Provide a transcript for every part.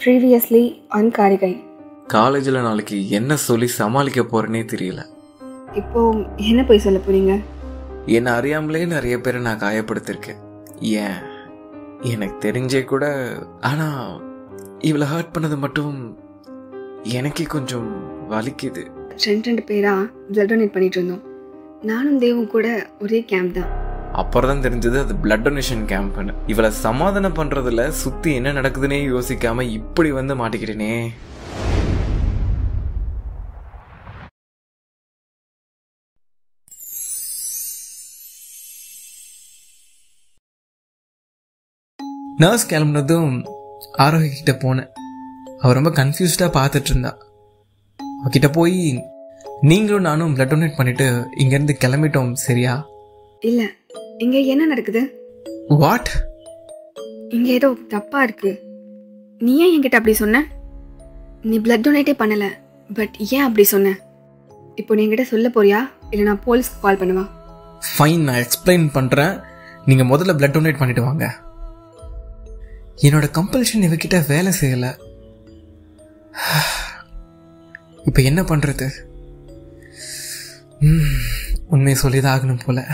previously on காரிகை காலேஜில் நாளைக்கு என்ன சொல்லி சமாளிக்க போறேனே தெரியல இப்போ என்ன போய் சொல்ல போறீங்க என்னை அறியாமலே நிறைய பேரை நான் காயப்படுத்திருக்கேன் ஏன் எனக்கு தெரிஞ்சே கூட ஆனா இவளை ஹர்ட் பண்ணது மட்டும் எனக்கே கொஞ்சம் வலிக்குது ரெண்டு ரெண்டு பேரா பிளட் டொனேட் பண்ணிட்டு இருந்தோம் நானும் தேவும் கூட ஒரே கேம்ப் தான் அப்புறம் தான் தெரிஞ்சது அது பிளட் டொனேஷன் கேம்ப்னு இவளை சமாதானம் பண்றதுல சுத்தி என்ன நடக்குதுன்னே யோசிக்காம இப்படி வந்து மாட்டிக்கிட்டேனே நர்ஸ் கிளம்புனதும் ஆரோக்கிய கிட்ட போனேன் அவ ரொம்ப கன்ஃபியூஸ்டா பார்த்துட்டு இருந்தா அவகிட்ட போய் நீங்களும் நானும் பிளட் டொனேட் பண்ணிட்டு இங்கேருந்து கிளம்பிட்டோம் சரியா இல்ல இங்க என்ன நடக்குது வாட் இங்க ஏதோ தப்பா இருக்கு நீ ஏன் என்கிட்ட அப்படி சொன்ன நீ பிளட் டொனேட்டே பண்ணல பட் ஏன் அப்படி சொன்ன இப்போ நீ என்கிட்ட சொல்ல போறியா இல்ல நான் போலீஸ்க்கு கால் பண்ணுவா ஃபைன் நான் எக்ஸ்பிளைன் பண்ணுறேன் நீங்கள் முதல்ல பிளட் டொனேட் பண்ணிட்டு வாங்க என்னோட கம்பல்ஷன் இவகிட்ட வேலை செய்யலை இப்போ என்ன பண்ணுறது உண்மையை சொல்லிதான் ஆகணும் போல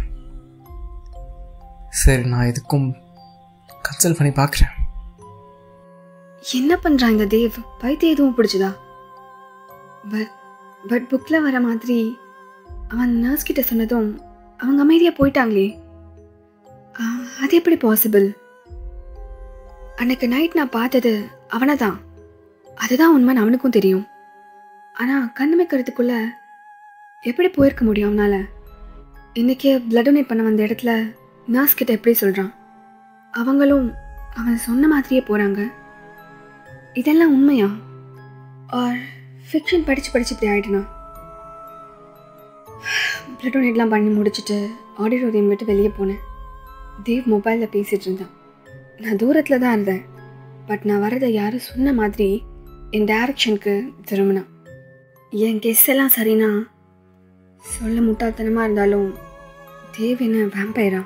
சரி நான் இதுக்கும் கன்சல்ட் பண்ணி பார்க்குறேன் என்ன பண்றான் இந்த தேவ் பைத்தியம் எதுவும் பிடிச்சதா பட் பட் புக்ல வர மாதிரி அவன் நர்ஸ் கிட்ட சொன்னதும் அவங்க அமைதியா போயிட்டாங்களே ஆ, அது எப்படி பாசிபிள் அன்னைக்கு நைட் நான் பார்த்தது அவனை தான் அதுதான் உண்மைன்னு அவனுக்கும் தெரியும் ஆனா கண்ணு வைக்கிறதுக்குள்ள எப்படி போயிருக்க முடியும் அவனால இன்னைக்கு பிளட் டொனேட் பண்ண வந்த இடத்துல நர்ஸ் கிட்ட எப்படி சொல்றான் அவங்களும் அவன் சொன்ன மாதிரியே போறாங்க இதெல்லாம் உண்மையா ஆர் ஃபிக்ஷன் படித்து படித்து இப்படி ஆயிடுனா பிளட் டொனேட்லாம் பண்ணி முடிச்சுட்டு ஆடிட்டோரியம் விட்டு வெளியே போனேன் தேவ் மொபைலில் பேசிகிட்டு இருந்தான் நான் தூரத்தில் தான் இருந்தேன் பட் நான் வரதை யாரும் சொன்ன மாதிரி என் டைரக்ஷனுக்கு திரும்பினான் என் கெஸ் எல்லாம் சரினா சொல்ல முட்டாள்தனமாக இருந்தாலும் தேவ் என்ன வேம்பயரா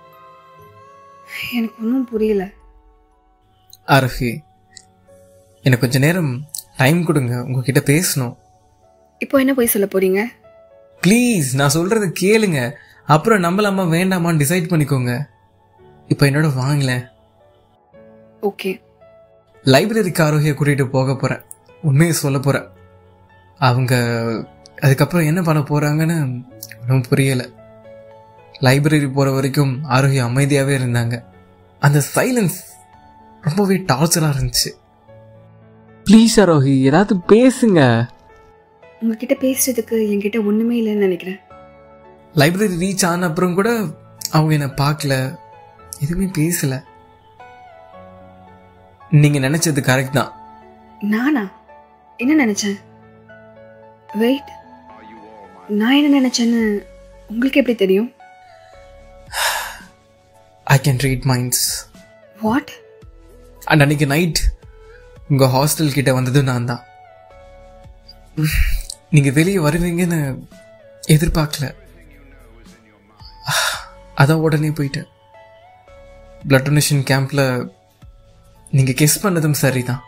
எனக்கு ஒன்றும் புரியல அரஃபி எனக்கு கொஞ்ச நேரம் டைம் கொடுங்க உங்ககிட்ட பேசணும் இப்போ என்ன போய் சொல்ல போறீங்க ப்ளீஸ் நான் சொல்றத கேளுங்க அப்புறம் நம்பலாமா வேண்டாமான்னு டிசைட் பண்ணிக்கோங்க இப்போ என்னோட வாங்கலேன் ஓகே லைப்ரரிக்கு ஆரோக்கிய கூட்டிகிட்டு போக போகிறேன் உண்மையை சொல்ல போகிறேன் அவங்க அதுக்கப்புறம் என்ன பண்ண போகிறாங்கன்னு ஒன்றும் புரியலை லைப்ரரி போகிற வரைக்கும் ஆரோக்கியம் அமைதியாகவே இருந்தாங்க அந்த சைலன்ஸ் ரொம்பவே டார்ச்சராக இருந்துச்சு ப்ளீஸ் ஆரோஹி ஏதாவது பேசுங்க உங்ககிட்ட பேசுறதுக்கு என்கிட்ட ஒண்ணுமே இல்லைன்னு நினைக்கிறேன் லைப்ரரி ரீச் ஆன அப்புறம் கூட அவங்க என்னை பார்க்கல எதுவுமே பேசல நீங்க நினைச்சது கரெக்ட் தான் நானா என்ன நினைச்சேன் வெயிட் நான் என்ன நினைச்சேன்னு உங்களுக்கு எப்படி தெரியும் I can read minds what and அன்னைக்கு நைட் உங்க ஹாஸ்டல் கிட்ட வந்தது நான் தான் நீங்க வெளியே வருவீங்கன்னு எதிர்பார்க்கல அதான் உடனே போயிட்டேன் பிளட் டொனேஷன் கேம்ப்ல நீங்க கெஸ் பண்ணதும் சரிதான்